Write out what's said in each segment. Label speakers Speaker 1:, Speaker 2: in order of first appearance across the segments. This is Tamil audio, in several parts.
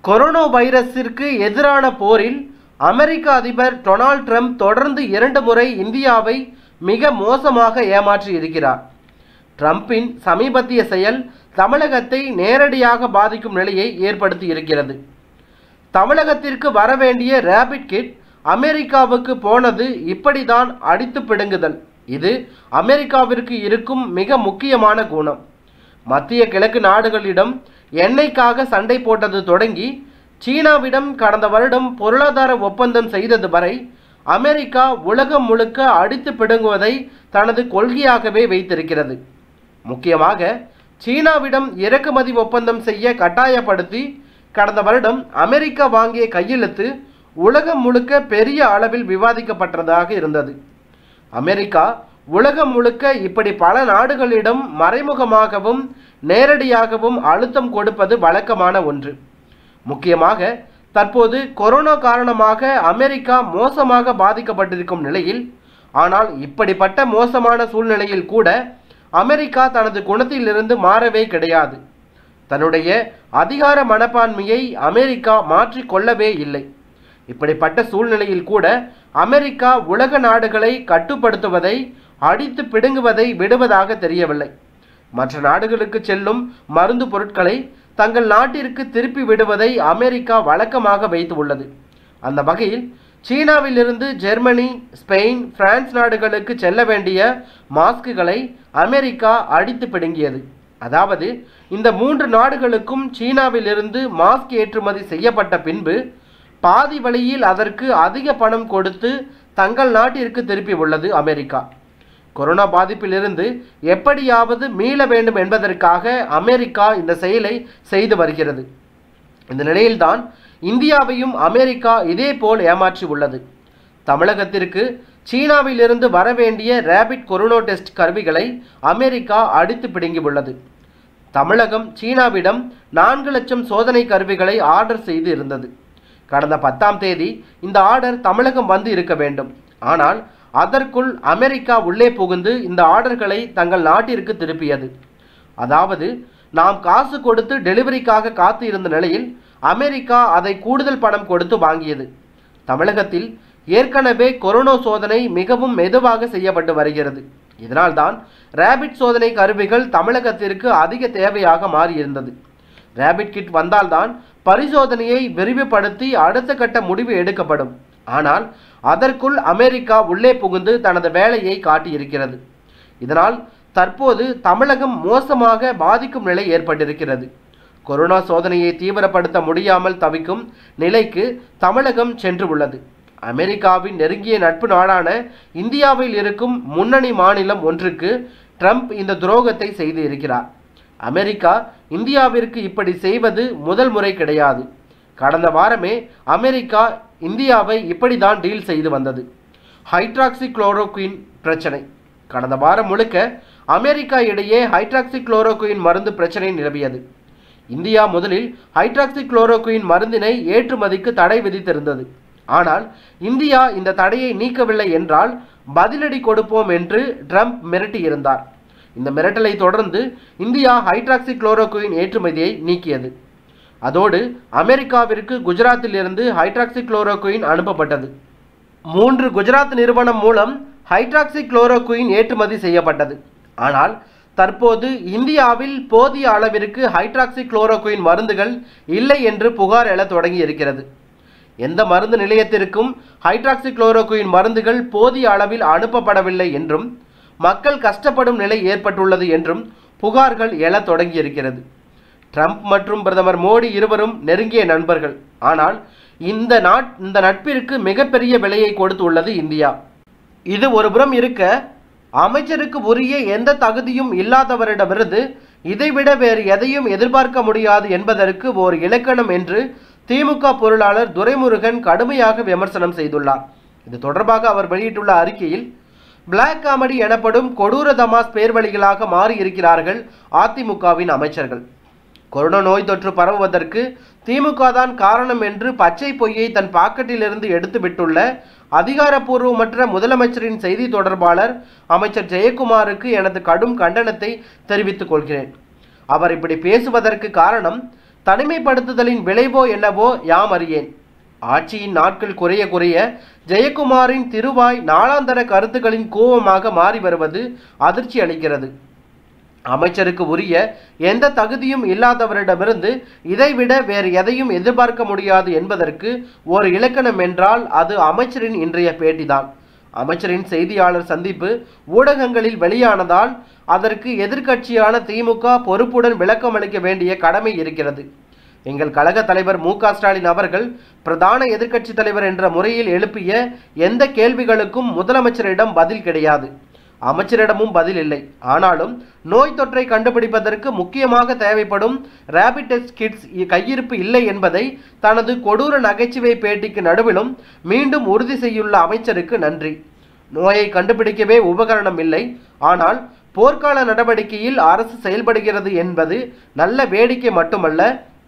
Speaker 1: கொரோனா வைரஸிற்கு எதிரான போரில் அமெரிக்க அதிபர் டொனால்ட் ட்ரம்ப் தொடர்ந்து இரண்டு முறை இந்தியாவை மிக மோசமாக ஏமாற்றி இருக்கிறார் ட்ரம்பின் சமீபத்திய செயல் தமிழகத்தை நேரடியாக பாதிக்கும் நிலையை ஏற்படுத்தி இருக்கிறது தமிழகத்திற்கு வரவேண்டிய ரேபிட் கிட் அமெரிக்காவுக்கு போனது இப்படிதான் அடித்து பிடுங்குதல் இது அமெரிக்காவிற்கு இருக்கும் மிக முக்கியமான குணம் மத்திய கிழக்கு நாடுகளிடம் எண்ணெய்க்காக சண்டை போட்டது தொடங்கி சீனாவிடம் கடந்த வருடம் பொருளாதார ஒப்பந்தம் செய்தது வரை அமெரிக்கா உலகம் முழுக்க அடித்து பிடுங்குவதை தனது கொள்கையாகவே வைத்திருக்கிறது முக்கியமாக சீனாவிடம் இறக்குமதி ஒப்பந்தம் செய்ய கட்டாயப்படுத்தி கடந்த வருடம் அமெரிக்கா வாங்கிய கையெழுத்து உலகம் முழுக்க பெரிய அளவில் விவாதிக்கப்பட்டதாக இருந்தது அமெரிக்கா உலகம் முழுக்க இப்படி பல நாடுகளிடம் மறைமுகமாகவும் நேரடியாகவும் அழுத்தம் கொடுப்பது வழக்கமான ஒன்று முக்கியமாக தற்போது கொரோனா காரணமாக அமெரிக்கா மோசமாக பாதிக்கப்பட்டிருக்கும் நிலையில் ஆனால் இப்படிப்பட்ட மோசமான சூழ்நிலையில் கூட அமெரிக்கா தனது குணத்திலிருந்து மாறவே கிடையாது தன்னுடைய அதிகார மனப்பான்மையை அமெரிக்கா மாற்றிக்கொள்ளவே இல்லை இப்படிப்பட்ட சூழ்நிலையில் கூட அமெரிக்கா உலக நாடுகளை கட்டுப்படுத்துவதை அடித்து பிடுங்குவதை விடுவதாக தெரியவில்லை மற்ற நாடுகளுக்கு செல்லும் மருந்து பொருட்களை தங்கள் நாட்டிற்கு திருப்பி விடுவதை அமெரிக்கா வழக்கமாக வைத்து உள்ளது அந்த வகையில் சீனாவிலிருந்து ஜெர்மனி ஸ்பெயின் பிரான்ஸ் நாடுகளுக்கு செல்ல வேண்டிய மாஸ்குகளை அமெரிக்கா அடித்து பிடுங்கியது அதாவது இந்த மூன்று நாடுகளுக்கும் சீனாவிலிருந்து மாஸ்க் ஏற்றுமதி செய்யப்பட்ட பின்பு பாதி வழியில் அதற்கு அதிக பணம் கொடுத்து தங்கள் நாட்டிற்கு திருப்பி உள்ளது அமெரிக்கா கொரோனா பாதிப்பிலிருந்து எப்படியாவது மீள வேண்டும் என்பதற்காக அமெரிக்கா இந்த செயலை செய்து வருகிறது இந்த நிலையில்தான் இந்தியாவையும் அமெரிக்கா இதேபோல் ஏமாற்றி உள்ளது தமிழகத்திற்கு சீனாவிலிருந்து வரவேண்டிய ரேபிட் கொரோனா டெஸ்ட் கருவிகளை அமெரிக்கா அடித்து பிடுங்கியுள்ளது தமிழகம் சீனாவிடம் நான்கு லட்சம் சோதனை கருவிகளை ஆர்டர் செய்து இருந்தது கடந்த பத்தாம் தேதி இந்த ஆர்டர் தமிழகம் வந்து இருக்க வேண்டும் ஆனால் அதற்குள் அமெரிக்கா உள்ளே புகுந்து இந்த ஆர்டர்களை தங்கள் நாட்டிற்கு திருப்பியது அதாவது நாம் காசு கொடுத்து டெலிவரிக்காக காத்து இருந்த நிலையில் அமெரிக்கா அதை கூடுதல் பணம் கொடுத்து வாங்கியது தமிழகத்தில் ஏற்கனவே கொரோனா சோதனை மிகவும் மெதுவாக செய்யப்பட்டு வருகிறது இதனால்தான் ரேபிட் சோதனை கருவிகள் தமிழகத்திற்கு அதிக தேவையாக மாறியிருந்தது ரேபிட் கிட் வந்தால்தான் பரிசோதனையை விரிவுபடுத்தி அடுத்த கட்ட முடிவு எடுக்கப்படும் ஆனால் அதற்குள் அமெரிக்கா உள்ளே புகுந்து தனது வேலையை காட்டியிருக்கிறது இதனால் தற்போது தமிழகம் மோசமாக பாதிக்கும் நிலை ஏற்பட்டிருக்கிறது கொரோனா சோதனையை தீவிரப்படுத்த முடியாமல் தவிக்கும் நிலைக்கு தமிழகம் சென்று உள்ளது அமெரிக்காவின் நெருங்கிய நட்பு நாடான இந்தியாவில் இருக்கும் முன்னணி மாநிலம் ஒன்றுக்கு ட்ரம்ப் இந்த துரோகத்தை செய்து இருக்கிறார் அமெரிக்கா இந்தியாவிற்கு இப்படி செய்வது முதல் முறை கிடையாது கடந்த வாரமே அமெரிக்கா இந்தியாவை இப்படி தான் டீல் செய்து வந்தது ஹைட்ராக்சி குளோரோகுயின் பிரச்சனை கடந்த வாரம் முழுக்க அமெரிக்கா இடையே ஹைட்ராக்சி குளோரோகுயின் மருந்து பிரச்சனை நிலவியது இந்தியா முதலில் ஹைட்ராக்சி குளோரோகுயின் மருந்தினை ஏற்றுமதிக்கு தடை விதித்திருந்தது ஆனால் இந்தியா இந்த தடையை நீக்கவில்லை என்றால் பதிலடி கொடுப்போம் என்று ட்ரம்ப் மிரட்டியிருந்தார் இந்த மிரட்டலை தொடர்ந்து இந்தியா ஹைட்ராக்சி குளோரோகுயின் ஏற்றுமதியை நீக்கியது அதோடு அமெரிக்காவிற்கு குஜராத்திலிருந்து ஹைட்ராக்சி குளோரோகுயின் அனுப்பப்பட்டது மூன்று குஜராத் நிறுவனம் மூலம் ஹைட்ராக்சி குளோரோகுயின் ஏற்றுமதி செய்யப்பட்டது ஆனால் தற்போது இந்தியாவில் போதிய அளவிற்கு ஹைட்ராக்சி குளோரோகுயின் மருந்துகள் இல்லை என்று புகார் எழத் தொடங்கி இருக்கிறது எந்த மருந்து நிலையத்திற்கும் ஹைட்ராக்சி குளோரோகுயின் மருந்துகள் போதிய அளவில் அனுப்பப்படவில்லை என்றும் மக்கள் கஷ்டப்படும் நிலை ஏற்பட்டுள்ளது என்றும் புகார்கள் எழத் தொடங்கியிருக்கிறது ட்ரம்ப் மற்றும் பிரதமர் மோடி இருவரும் நெருங்கிய நண்பர்கள் ஆனால் இந்த நாட் இந்த நட்பிற்கு மிகப்பெரிய விலையை கொடுத்துள்ளது இந்தியா இது ஒருபுறம் இருக்க அமைச்சருக்கு உரிய எந்த தகுதியும் இல்லாதவரிடமிருந்து இதைவிட வேறு எதையும் எதிர்பார்க்க முடியாது என்பதற்கு ஓர் இலக்கணம் என்று திமுக பொருளாளர் துரைமுருகன் கடுமையாக விமர்சனம் செய்துள்ளார் இது தொடர்பாக அவர் வெளியிட்டுள்ள அறிக்கையில் பிளாக் காமெடி எனப்படும் கொடூர தமாஸ் பேர்வழிகளாக மாறி இருக்கிறார்கள் அதிமுகவின் அமைச்சர்கள் கொரோனா நோய் தொற்று பரவுவதற்கு திமுக தான் காரணம் என்று பச்சை பொய்யை தன் பாக்கெட்டிலிருந்து எடுத்து விட்டுள்ள அதிகாரப்பூர்வமற்ற முதலமைச்சரின் செய்தி தொடர்பாளர் அமைச்சர் ஜெயக்குமாருக்கு எனது கடும் கண்டனத்தை தெரிவித்துக் கொள்கிறேன் அவர் இப்படி பேசுவதற்கு காரணம் தனிமைப்படுத்துதலின் விளைவோ என்னவோ யாம் அறியேன் ஆட்சியின் நாட்கள் குறைய குறைய ஜெயக்குமாரின் திருவாய் நாளாந்தர கருத்துக்களின் கோபமாக மாறி வருவது அதிர்ச்சி அளிக்கிறது அமைச்சருக்கு உரிய எந்த தகுதியும் இல்லாதவரிடமிருந்து இதைவிட வேறு எதையும் எதிர்பார்க்க முடியாது என்பதற்கு ஒரு இலக்கணம் என்றால் அது அமைச்சரின் இன்றைய பேட்டிதான் அமைச்சரின் செய்தியாளர் சந்திப்பு ஊடகங்களில் வெளியானதால் அதற்கு எதிர்க்கட்சியான திமுக பொறுப்புடன் விளக்கம் அளிக்க வேண்டிய கடமை இருக்கிறது எங்கள் கழக தலைவர் மு க ஸ்டாலின் அவர்கள் பிரதான எதிர்க்கட்சி தலைவர் என்ற முறையில் எழுப்பிய எந்த கேள்விகளுக்கும் முதலமைச்சரிடம் பதில் கிடையாது அமைச்சரிடமும் பதில் இல்லை ஆனாலும் நோய் தொற்றை கண்டுபிடிப்பதற்கு முக்கியமாக தேவைப்படும் ரேபிட் டெஸ்ட் கிட்ஸ் கையிருப்பு இல்லை என்பதை தனது கொடூர நகைச்சுவை பேட்டிக்கு நடுவிலும் மீண்டும் உறுதி செய்துள்ள அமைச்சருக்கு நன்றி நோயை கண்டுபிடிக்கவே உபகரணம் இல்லை ஆனால் போர்க்கால நடவடிக்கையில் அரசு செயல்படுகிறது என்பது நல்ல வேடிக்கை மட்டுமல்ல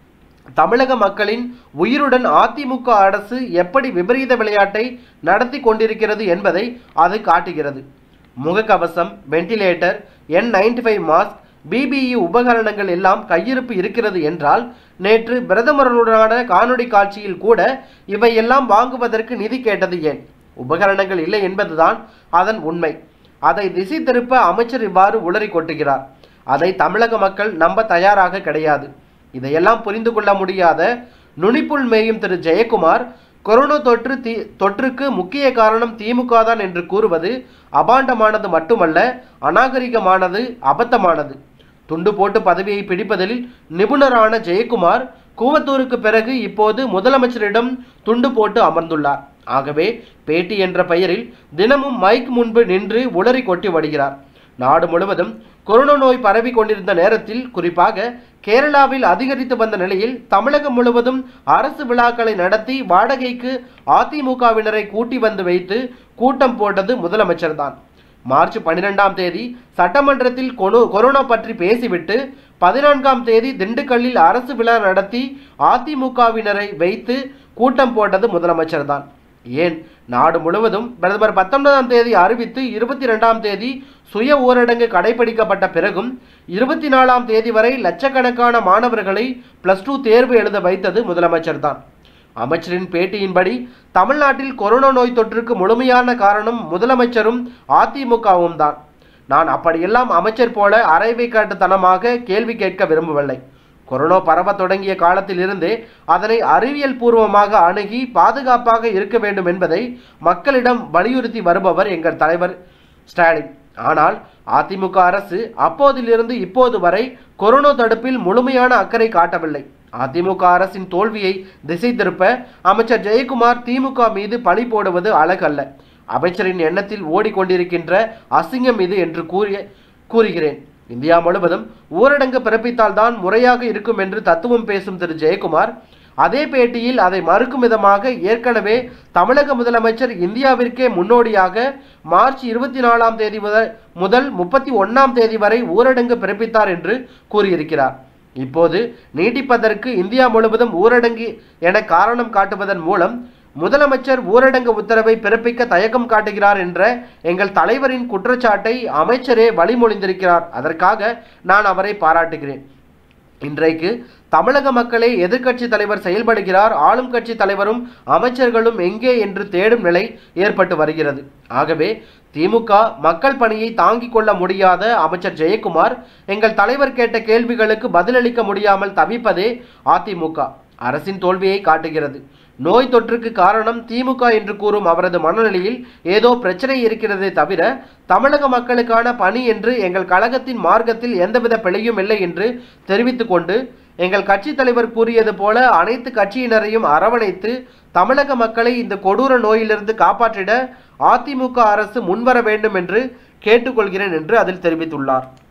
Speaker 1: தமிழக மக்களின் உயிருடன் அதிமுக அரசு எப்படி விபரீத விளையாட்டை நடத்தி கொண்டிருக்கிறது என்பதை அது காட்டுகிறது முகக்கவசம் ventilator N ninety five mask PPE உபகரணங்கள் எல்லாம் கையிருப்பு இருக்கிறது என்றால் நேற்று பிரதமருடனான காணொளி காட்சியில் கூட இவையெல்லாம் வாங்குவதற்கு நிதி கேட்டது ஏன் உபகரணங்கள் இல்லை என்பதுதான் அதன் உண்மை அதை திசை திருப்ப அமைச்சர் இவ்வாறு உளறி கொட்டுகிறார் அதை தமிழக மக்கள் நம்ப தயாராக கிடையாது இதையெல்லாம் புரிந்து கொள்ள முடியாத நுனிப்புள் மேயும் திரு ஜெயக்குமார் கொரோனா தொற்று தீ தொற்றுக்கு முக்கிய காரணம் திமுக தான் என்று கூறுவது அபாண்டமானது மட்டுமல்ல அநாகரிகமானது அபத்தமானது துண்டு போட்டு பதவியை பிடிப்பதில் நிபுணரான ஜெயக்குமார் கூவத்தூருக்கு பிறகு இப்போது முதலமைச்சரிடம் துண்டு போட்டு அமர்ந்துள்ளார் ஆகவே பேட்டி என்ற பெயரில் தினமும் மைக் முன்பு நின்று உளறி கொட்டி வருகிறார் நாடு முழுவதும் கொரோனா நோய் பரவி கொண்டிருந்த நேரத்தில் குறிப்பாக கேரளாவில் அதிகரித்து வந்த நிலையில் தமிழகம் முழுவதும் அரசு விழாக்களை நடத்தி வாடகைக்கு அதிமுகவினரை கூட்டி வந்து வைத்து கூட்டம் போட்டது முதலமைச்சர் தான் மார்ச் பன்னிரெண்டாம் தேதி சட்டமன்றத்தில் கொனு கொரோனா பற்றி பேசிவிட்டு பதினான்காம் தேதி திண்டுக்கல்லில் அரசு விழா நடத்தி அதிமுகவினரை வைத்து கூட்டம் போட்டது முதலமைச்சர் தான் ஏன் நாடு முழுவதும் பிரதமர் பத்தொன்பதாம் தேதி அறிவித்து இருபத்தி ரெண்டாம் தேதி சுய ஊரடங்கு கடைபிடிக்கப்பட்ட பிறகும் இருபத்தி நாலாம் தேதி வரை லட்சக்கணக்கான மாணவர்களை பிளஸ் டூ தேர்வு எழுத வைத்தது முதலமைச்சர் தான் அமைச்சரின் பேட்டியின்படி தமிழ்நாட்டில் கொரோனா நோய் தொற்றுக்கு முழுமையான காரணம் முதலமைச்சரும் அதிமுகவும் தான் நான் அப்படியெல்லாம் அமைச்சர் போல அரைவை காட்டுத்தனமாக கேள்வி கேட்க விரும்பவில்லை கொரோனா பரவ தொடங்கிய காலத்திலிருந்தே அதனை அறிவியல் பூர்வமாக அணுகி பாதுகாப்பாக இருக்க வேண்டும் என்பதை மக்களிடம் வலியுறுத்தி வருபவர் எங்கள் தலைவர் ஸ்டாலின் ஆனால் அதிமுக அரசு அப்போதிலிருந்து இப்போது வரை கொரோனா தடுப்பில் முழுமையான அக்கறை காட்டவில்லை அதிமுக அரசின் தோல்வியை திசை திருப்ப அமைச்சர் ஜெயக்குமார் திமுக மீது பழி போடுவது அழகல்ல அமைச்சரின் எண்ணத்தில் ஓடிக்கொண்டிருக்கின்ற அசிங்கம் இது என்று கூறிய கூறுகிறேன் இந்தியா முழுவதும் ஊரடங்கு பிறப்பித்தால்தான் முறையாக இருக்கும் என்று தத்துவம் பேசும் திரு ஜெயக்குமார் அதே பேட்டியில் அதை மறுக்கும் விதமாக ஏற்கனவே தமிழக முதலமைச்சர் இந்தியாவிற்கே முன்னோடியாக மார்ச் இருபத்தி நாலாம் தேதி முதல் முதல் முப்பத்தி ஒன்றாம் தேதி வரை ஊரடங்கு பிறப்பித்தார் என்று கூறியிருக்கிறார் இப்போது நீட்டிப்பதற்கு இந்தியா முழுவதும் ஊரடங்கு என காரணம் காட்டுவதன் மூலம் முதலமைச்சர் ஊரடங்கு உத்தரவை பிறப்பிக்க தயக்கம் காட்டுகிறார் என்ற எங்கள் தலைவரின் குற்றச்சாட்டை அமைச்சரே வழிமொழிந்திருக்கிறார் அதற்காக நான் அவரை பாராட்டுகிறேன் இன்றைக்கு தமிழக மக்களே எதிர்க்கட்சி தலைவர் செயல்படுகிறார் ஆளும் கட்சி தலைவரும் அமைச்சர்களும் எங்கே என்று தேடும் நிலை ஏற்பட்டு வருகிறது ஆகவே திமுக மக்கள் பணியை தாங்கிக் கொள்ள முடியாத அமைச்சர் ஜெயக்குமார் எங்கள் தலைவர் கேட்ட கேள்விகளுக்கு பதிலளிக்க முடியாமல் தவிப்பதே அதிமுக அரசின் தோல்வியை காட்டுகிறது நோய் தொற்றுக்கு காரணம் திமுக என்று கூறும் அவரது மனநிலையில் ஏதோ பிரச்சனை இருக்கிறதே தவிர தமிழக மக்களுக்கான பணி என்று எங்கள் கழகத்தின் மார்க்கத்தில் எந்தவித பிழையும் இல்லை என்று தெரிவித்துக் கொண்டு எங்கள் கட்சி தலைவர் கூறியது போல அனைத்து கட்சியினரையும் அரவணைத்து தமிழக மக்களை இந்த கொடூர நோயிலிருந்து காப்பாற்றிட அதிமுக அரசு முன்வர வேண்டும் என்று கேட்டுக்கொள்கிறேன் என்று அதில் தெரிவித்துள்ளார்